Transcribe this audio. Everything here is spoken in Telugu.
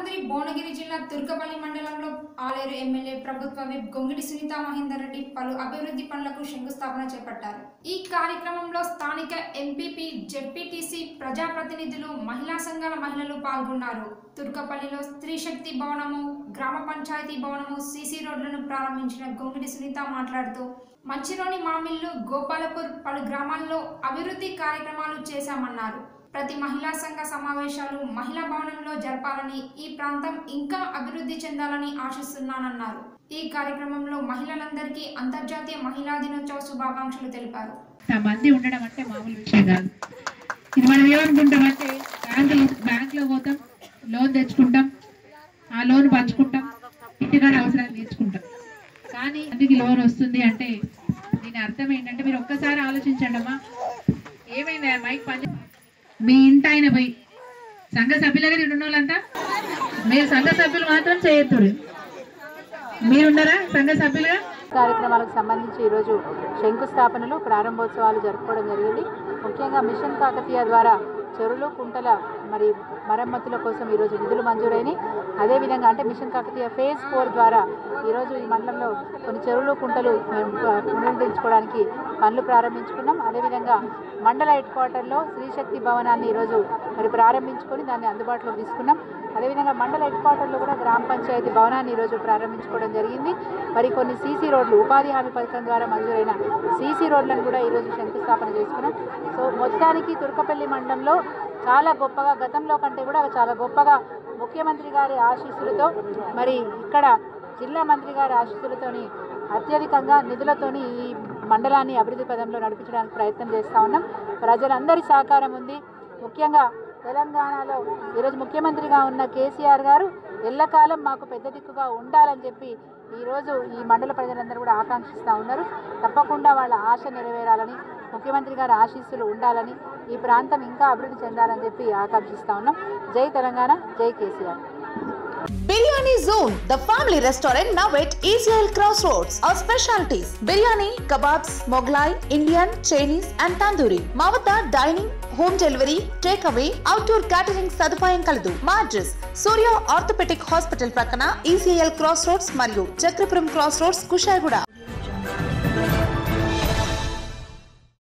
యాదాద్రి భువనగిరి జిల్లా తుర్కపల్లి మండలంలో ఆలేరు ఎమ్మెల్యే ప్రభుత్వ విప్ గొంగిడి సునీత మహేందర్ రెడ్డి పలు అభివృద్ధి పనులకు శంకుస్థాపన చేపట్టారు ఈ కార్యక్రమంలో స్థానిక ఎంపీపీ జెడ్పీటీసీ ప్రజాప్రతినిధులు మహిళా సంఘాల మహిళలు పాల్గొన్నారు తుర్కపల్లిలో స్త్రీ శక్తి భవనము గ్రామ పంచాయతీ భవనము సీసీ రోడ్లను ప్రారంభించిన గొంగిడి సునీత మాట్లాడుతూ మంచిలోని మామిళ్లు గోపాలపూర్ పలు గ్రామాల్లో అభివృద్ధి కార్యక్రమాలు చేశామన్నారు ప్రతి మహిళా సంఘ సమావేశాలు మహిళా భవనంలో జరపాలని ఈ ప్రాంతం ఇంకా అభివృద్ధి చెందాలని ఆశిస్తున్నానన్నారు ఈ కార్యక్రమంలో మహిళలందరికీ అంతర్జాతీయ మహిళా దినోత్సవ శుభాకాంక్షలు తెలిపారు ఇంత మంది ఉండడం అంటే మామూలు విషయం కాదు ఇది మనం ఏమనుకుంటామంటే బ్యాంకులు బ్యాంకులో పోతాం లోన్ తెచ్చుకుంటాం ఆ లోన్ పంచుకుంటాం ఇంటికాడ అవసరాలు తీర్చుకుంటాం కానీ అందుకు లోన్ వస్తుంది అంటే దీని అర్థం ఏంటంటే మీరు ఒక్కసారి ఆలోచించండి అమ్మా ఏమైంది ఆ మైక్ పని మీ ఇంటి ఆయన పోయి సంఘ సభ్యులుగా ఇక్కడ ఉన్న వాళ్ళంతా మీరు సంఘ సభ్యులు మాత్రం చేయొద్దురు మీరున్నారా సంఘ సభ్యులుగా కార్యక్రమాలకు సంబంధించి ఈరోజు శంకుస్థాపనలు ప్రారంభోత్సవాలు జరుపుకోవడం జరిగింది ముఖ్యంగా మిషన్ కాకతీయ ద్వారా చెరువులు కుంటల మరి మరమ్మతుల కోసం ఈరోజు నిధులు మంజూరైనవి అదేవిధంగా అంటే మిషన్ కాకతీయ ఫేజ్ ఫోర్ ద్వారా ఈరోజు ఈ మండలంలో కొన్ని చెరువులు కుంటలు మేము ప- పునరుద్ధరించుకోవడానికి పనులు ప్రారంభించుకున్నాం అదేవిధంగా మండల హెడ్ క్వార్టర్లో శ్రీశక్తి భవనాన్ని ఈరోజు మరి ప్రారంభించుకొని దాన్ని అందుబాటులోకి తీసుకున్నాం అదేవిధంగా మండల హెడ్ క్వార్టర్లో కూడా గ్రామ పంచాయతీ భవనాన్ని ఈరోజు ప్రారంభించుకోవడం జరిగింది మరి కొన్ని సీసీ రోడ్లు ఉపాధి హామీ పథకం ద్వారా మంజూరైన సీసీ రోడ్లను కూడా ఈరోజు శంకుస్థాపన చేసుకున్నాం సో మొత్తానికి తుర్కపల్లి మండలంలో చాలా గొప్పగా గతంలో కంటే కూడా చాలా గొప్పగా ముఖ్యమంత్రి గారి ఆశీస్సులతో మరి ఇక్కడ జిల్లా మంత్రి గారి ఆశీస్సులతోని అత్యధికంగా నిధులతోని ఈ మండలాన్ని అభివృద్ధి పదంలో నడిపించడానికి ప్రయత్నం చేస్తూ ఉన్నాం ప్రజలందరి సహకారం ఉంది ముఖ్యంగా తెలంగాణలో ఈరోజు ముఖ్యమంత్రిగా ఉన్న కేసీఆర్ గారు ఎల్లకాలం మాకు పెద్ద దిక్కుగా ఉండాలని చెప్పి ఈరోజు ఈ మండల ప్రజలందరూ కూడా ఆకాంక్షిస్తూ ఉన్నారు తప్పకుండా వాళ్ళ ఆశ నెరవేరాలని ముఖ్యమంత్రి గారి ఆశీస్సులు ఉండాలని ఈ ప్రాంతం ఇంకా అభివృద్ధి చెందాలని చెప్పి ఆకాంక్షిస్తూ ఉన్నాం జై తెలంగాణ జై KCR biryani zone the family restaurant now at Israel cross roads our specialities biryani kebabs Mughlai Indian Chinese and tandoori మా వద్ద dining home delivery take away outdoor catering సదుపాయం కలదు మా అడ్రస్ సూర్య ఆర్థోపెటిక్ హాస్పిటల్ ప్రక్కన ఈసీఎల్ క్రాస్ రోడ్స్ మరియు చక్రపురం క్రాస్ రోడ్స్ కుషాయిగూడ